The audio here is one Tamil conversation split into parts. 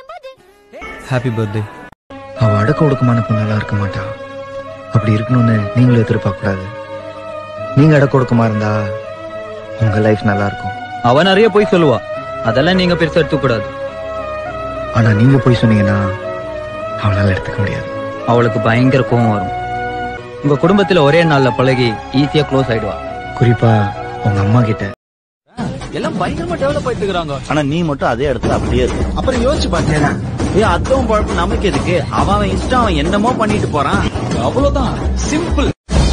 ஹாப்பி பர்த்டே அவ அடக்க ஒடுக்கமான பொண்ணெல்லாம் இருக்க மாட்டா அப்படி இருக்கணும்னு நீங்களும் எதிர்பார்க்க கூடாது நீங்க அடக்க ஒடுக்கமா இருந்தா உங்க லைஃப் நல்லா இருக்கும் அவ நிறைய போய் சொல்லுவா அதெல்லாம் நீங்க பெருசா எடுத்துக்க கூடாது ஆனா நீங்க போய் சொன்னீங்கன்னா அவளால எடுத்துக்க முடியாது அவளுக்கு பயங்கர கோவம் வரும் உங்க குடும்பத்துல ஒரே நாள்ல பழகி ஈஸியா க்ளோஸ் ஆயிடுவா குறிப்பா உங்க அம்மா கிட்ட எல்லாம் பயங்கரமா டெவலப் ஆயிட்டு இருக்காங்க ஆனா நீ மட்டும் அதே இடத்துல அப்படியே இருக்கு அப்புறம் யோசிச்சு பாத்தியா ஏ அத்தவன் பழப்பு நமக்கு எதுக்கு அவன் அவன் இஷ்டம் அவன் என்னமோ பண்ணிட்டு போறான் அவ்வளவுதான் சிம்பிள்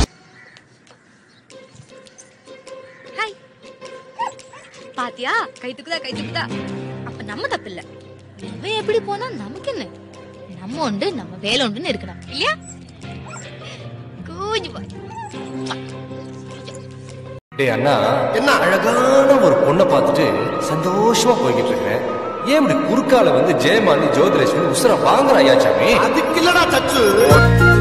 ஹாய் பாத்தியா கை தூக்குதா கை தூக்குதா அப்ப நம்ம தப்பு இல்ல இவன் எப்படி போனா நமக்கு என்ன நம்ம உண்டு நம்ம வேலை உண்டுன்னு இருக்கணும் இல்லையா கூஜ் பாய் டேய் அண்ணா என்ன அழகான ஒரு பொண்ணை பார்த்துட்டு சந்தோஷமா போய்கிட்டு இருக்கிறேன் ஏன் இப்படி குறுக்கால வந்து ஜெயமாலி ஜோதிலட்சுமி உசுர வாங்குற ஐயாச்சாமி அதுக்கு இல்லடா சச்சு